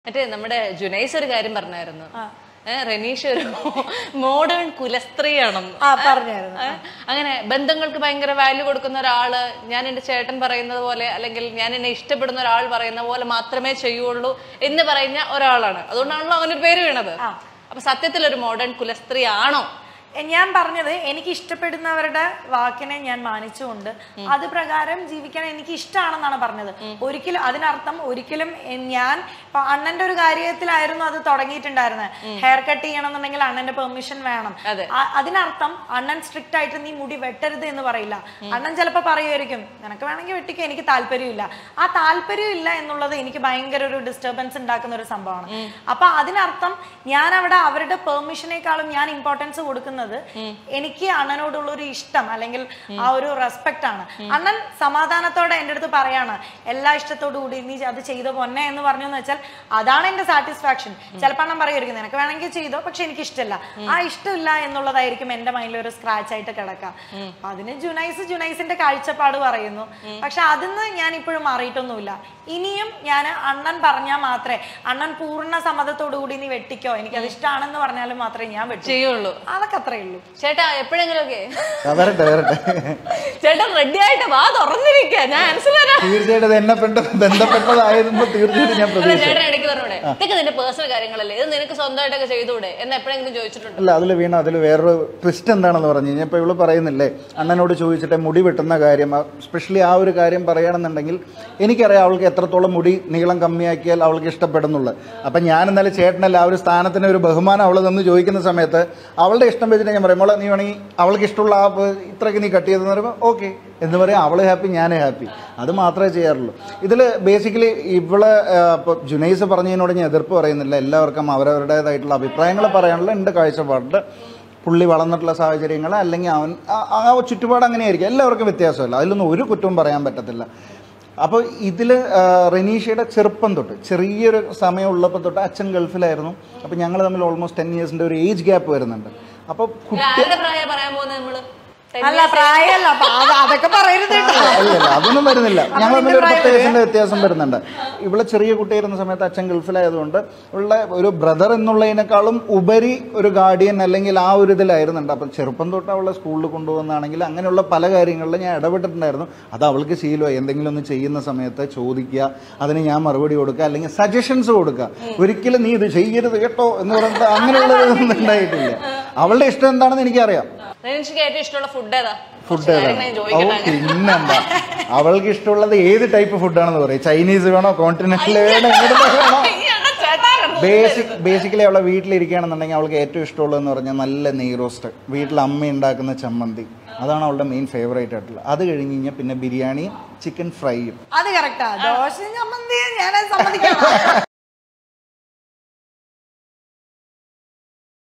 മറ്റേ നമ്മുടെ ജുനൈസ് ഒരു കാര്യം പറഞ്ഞായിരുന്നു ഏ, റെനീഷ് ഒരു മോഡേൺ കുലസ്ത്രീയാണെന്ന് ആ പറഞ്ഞായിരുന്നു ഏ, അങ്ങനെ ബന്ധങ്ങൾക്ക് ഭയങ്കര വാല്യൂ കൊടുക്കുന്ന ഒരാള് ഞാൻ എന്റെ ചേട്ടൻ പറയുന്നത് പോലെ അല്ലെങ്കിൽ ഞാൻ എന്നെ ഇഷ്ടപ്പെടുന്ന ഒരാൾ പറയുന്ന പോലെ മാത്രമേ ചെയ്യുള്ളൂ എന്ന് പറയുന്ന ഒരാളാണ് അതുകൊണ്ടാണല്ലോ അങ്ങനെ ഒരു പേര് വീണത് അപ്പൊ സത്യത്തിൽ ഒരു മോഡേൺ കുലസ്ത്രീ ആണോ എ, ഞാൻ പറഞ്ഞത് എനിക്ക് ഇഷ്ടപ്പെടുന്നവരുടെ വാക്കിനെ ഞാൻ മാനിച്ചുകൊണ്ട് അത് പ്രകാരം ജീവിക്കാൻ എനിക്ക് ഇഷ്ടമാണെന്നാണ് പറഞ്ഞത് ഒരിക്കലും അതിനർത്ഥം ഒരിക്കലും എ, ഞാൻ ഇപ്പൊ അണ്ണന്റെ ഒരു കാര്യത്തിലായിരുന്നു അത് തുടങ്ങിയിട്ടുണ്ടായിരുന്നത് ഹെയർ കട്ട് ചെയ്യണമെന്നുണ്ടെങ്കിൽ അണ്ണന്റെ പെർമിഷൻ വേണം അതെ. ആ- അതിനർത്ഥം അണ്ണൻ സ്ട്രിക്റ്റ് ആയിട്ട് നീ മുടി വെട്ടരുത് എന്ന് പറയില്ല അണ്ണൻ ചിലപ്പോൾ പറയുമായിരിക്കും നിനക്ക് വേണമെങ്കിൽ വെട്ടിക്കോ എനിക്ക് താല്പര്യമില്ല ആ താല്പര്യമില്ല എന്നുള്ളത് എനിക്ക് ഭയങ്കര ഒരു ഡിസ്റ്റർബൻസ് ഉണ്ടാക്കുന്ന ഒരു സംഭവമാണ് അപ്പൊ അതിനർത്ഥം ഞാൻ അവിടെ അവരുടെ പെർമിഷനേക്കാളും ഞാൻ ഇമ്പോർട്ടൻസ് കൊടുക്കുന്നത് എനിക്ക് അണ്ണനോടുള്ള ഒരു ഇഷ്ടം അല്ലെങ്കിൽ ആ ഒരു റെസ്പെക്ട് ആണ് അണ്ണൻ സമാധാനത്തോടെ എൻ്റെ അടുത്ത് പറയാണ് എല്ലാ ഇഷ്ടത്തോടു കൂടി നീ അത് ചെയ്ത പൊന്നെ എന്ന് പറഞ്ഞു എന്ന് വെച്ചാൽ അതാണ് എന്റെ സാറ്റിസ്ഫാക്ഷൻ ചിലപ്പോൾ അണ്ണൻ പറയുമായിരിക്കും നിനക്ക് വേണമെങ്കിൽ ചെയ്തോ പക്ഷെ എനിക്ക് ഇഷ്ടമല്ല ആ ഇഷ്ടമില്ല എന്നുള്ളതായിരിക്കും എന്റെ മൈൻഡിൽ ഒരു സ്ക്രാച്ച് ആയിട്ട് കിടക്കാം അതിന് ജുനൈസ് ജുനൈസിന്റെ കാഴ്ചപ്പാട് പറയുന്നു പക്ഷെ അതിന്ന് ഞാൻ ഇപ്പോഴും മാറിയിട്ടൊന്നുമില്ല ഇനിയും ഞാൻ അണ്ണൻ പറഞ്ഞാൽ മാത്രമേ അണ്ണൻ പൂർണ്ണ സമ്മതത്തോടു കൂടി നീ വെട്ടിക്കോ എനിക്കത് ഇഷ്ടമാണെന്ന് പറഞ്ഞാലും മാത്രമേ ഞാൻ വെട്ടു ചെയ്യുള്ളൂ അതൊക്കെ അത്രേ ഉള്ളൂ ചേട്ടാ എപ്പോഴെങ്കിലും ഒക്കെ ആ, വരട്ടെ വരട്ടെ ചേട്ടൻ റെഡി ആയിട്ട് വാ തുറന്നിരിക്കുക ഞാൻ ആൻസർ തരാം തീർച്ചയായിട്ടും ഇത് എന്നെ പെട്ട ബന്ധപ്പെട്ടതായതുമ്പോൾ തീർച്ചയായിട്ടും ഞാൻ അല്ല, പ്രതീക്ഷിച്ചു ചേട്ടൻ ഇടയ്ക്ക് പറഞ്ഞൂടെ ഇതൊക്കെ നിന്റെ പേഴ്സണൽ കാര്യങ്ങളല്ലേ ഇത് നിനക്ക് സ്വന്തമായിട്ടൊക്കെ ചെയ്തുകൂടെ എന്ന് എപ്പോഴെങ്കിലും ചോദിച്ചിട്ടുണ്ട് അല്ല അതിൽ വീണ അതിൽ വേറൊരു ട്വിസ്റ്റ് എന്താണെന്ന് പറഞ്ഞു കഴിഞ്ഞാൽ ഇപ്പോൾ ഇവള് പറയുന്നില്ലേ അണ്ണനോട് ചോദിച്ചിട്ട് മുടി വെട്ടുന്ന കാര്യം സ്പെഷ്യലി ആ ഒരു കാര്യം പറയുകയാണെന്നുണ്ടെങ്കിൽ എനിക്കറിയാം അവൾക്ക് എത്രത്തോളം മുടി നീളം കമ്മിയാക്കിയാൽ അവൾക്ക് ഇഷ്ടപ്പെടുന്നുള്ളത് അപ്പം ഞാൻ എന്നാലും ചേട്ടനല്ല ആ ഒരു സ്ഥാനത്തിന് ഒരു ബഹുമാനം അവൾ നിന്ന് ചോദിക്കുന്ന സമയത്ത് അവളുടെ ഇഷ്ടം വെച്ചിട്ട് ഞാൻ പറയും മോളെ നീ വേണമെങ്കിൽ അവൾക്ക് ഇഷ്ടമുള്ള ആ പ- ഇത്രയ്ക്ക് നീ കട്ട് ചെയ്തെന്ന് പറയുമ്പോൾ ഓക്കെ എന്ന് പറയാം അവള് ഹാപ്പി ഞാൻ ഹാപ്പി അത് മാത്രമേ ചെയ്യാറുള്ളൂ ഇതിൽ ബേസിക്കലി ഇവള് ഇപ്പോൾ ജുനൈസ് പറഞ്ഞതിനോട് ഞാൻ എതിർപ്പ് പറയുന്നില്ല എല്ലാവർക്കും അവരവരുടേതായിട്ടുള്ള അഭിപ്രായങ്ങൾ പറയാനുള്ള ഉണ്ട് കാഴ്ചപ്പാടുണ്ട് പുള്ളി വളർന്നിട്ടുള്ള സാഹചര്യങ്ങൾ അല്ലെങ്കിൽ അവൻ ആ- ആ ചുറ്റുപാട് അങ്ങനെയായിരിക്കും എല്ലാവർക്കും വ്യത്യാസമല്ല അതിലൊന്നും ഒരു കുറ്റവും പറയാൻ പറ്റത്തില്ല അപ്പോൾ ഇതിൽ റെനീഷയുടെ ചെറുപ്പം തൊട്ട് ചെറിയൊരു സമയം ഉള്ളപ്പോൾ തൊട്ട് അച്ഛൻ ഗൾഫിലായിരുന്നു അപ്പോൾ ഞങ്ങൾ തമ്മിൽ ഓൾമോസ്റ്റ് ടെൻ ഇയേഴ്സിൻ്റെ ഒരു ഏജ് ഗ്യാപ്പ് വരുന്നുണ്ട് അപ്പോൾ കുട്ടി ആരുടെ പ്രായം പറയാൻ പോകുന്നത് നമ്മള് അല്ല പ്രായമല്ല അപ്പൊ അത് അതൊക്കെ പറയരുത് കേട്ടോ അല്ലല്ല അതൊന്നും വരുന്നില്ല ഞങ്ങൾ തമ്മിൽ ഒരു പത്ത് വയസ്സിന്റെ വ്യത്യാസം വരുന്നുണ്ട് ഇവളെ ചെറിയ കുട്ടിയായിരുന്ന സമയത്ത് അച്ഛൻ ഗൾഫിലായതുകൊണ്ട് ഉള്ള ഒരു ബ്രദർ എന്നുള്ളതിനേക്കാളും ഉപരി ഒരു ഗാർഡിയൻ അല്ലെങ്കിൽ ആ ഒരു ഇതിലായിരുന്നുണ്ട് അപ്പം ചെറുപ്പം തൊട്ട് അവളെ സ്കൂളിൽ കൊണ്ടുപോകുന്നതാണെങ്കിൽ അങ്ങനെയുള്ള പല കാര്യങ്ങളിലും ഞാൻ ഇടപെട്ടിട്ടുണ്ടായിരുന്നു അത് അവൾക്ക് ശീലമായി എന്തെങ്കിലും ഒന്ന് ചെയ്യുന്ന സമയത്ത് ചോദിക്കുക അതിന് ഞാൻ മറുപടി കൊടുക്കുക അല്ലെങ്കിൽ സജഷൻസ് കൊടുക്കുക ഒരിക്കലും നീ ഇത് ചെയ്യരുത് കേട്ടോ എന്ന് പറഞ്ഞിട്ട് അങ്ങനെയുള്ളതൊന്നും ഉണ്ടായിട്ടില്ല അവളുടെ ഇഷ്ടം എന്താണെന്ന് എനിക്കറിയാം എനിക്ക് ഏറ്റവും ഇഷ്ടമുള്ള ഫുഡ് ഏതാ ഫുഡ് കുറച്ച് കാര്യങ്ങൾ ഞാൻ ഏതാണ് ഓ ചോദിക്കട്ടെ പിന്നെന്താ അവൾക്ക് ഇഷ്ടമുള്ളത് ഏത് ടൈപ്പ് ഫുഡാണെന്ന് പറയും ചൈനീസ് വേണോ കോണ്ടിനെന്റൽ വേണോ എങ്ങനത്തെ വേണോ അയ്യടാ, ചേട്ടാ, ബേസിക് ബേസിക്കലി അവളെ വീട്ടിലിരിക്കുകയാണെന്നുണ്ടെങ്കിൽ അവൾക്ക് ഏറ്റവും ഇഷ്ടമുള്ളതെന്ന് പറഞ്ഞാൽ നല്ല നെയ് റോസ്റ്റ് വീട്ടിൽ അമ്മ ഉണ്ടാക്കുന്ന ചമ്മന്തി അതാണ് അവളുടെ മെയിൻ ഫേവറേറ്റ് ആയിട്ടുള്ളത് അത് കഴിഞ്ഞ് കഴിഞ്ഞാൽ പിന്നെ ബിരിയാണിയും ചിക്കൻ ഫ്രൈയും അത് കറക്റ്റാ ദോശ ചമ്മന്തി ഞാൻ സമ്മതിക്കണം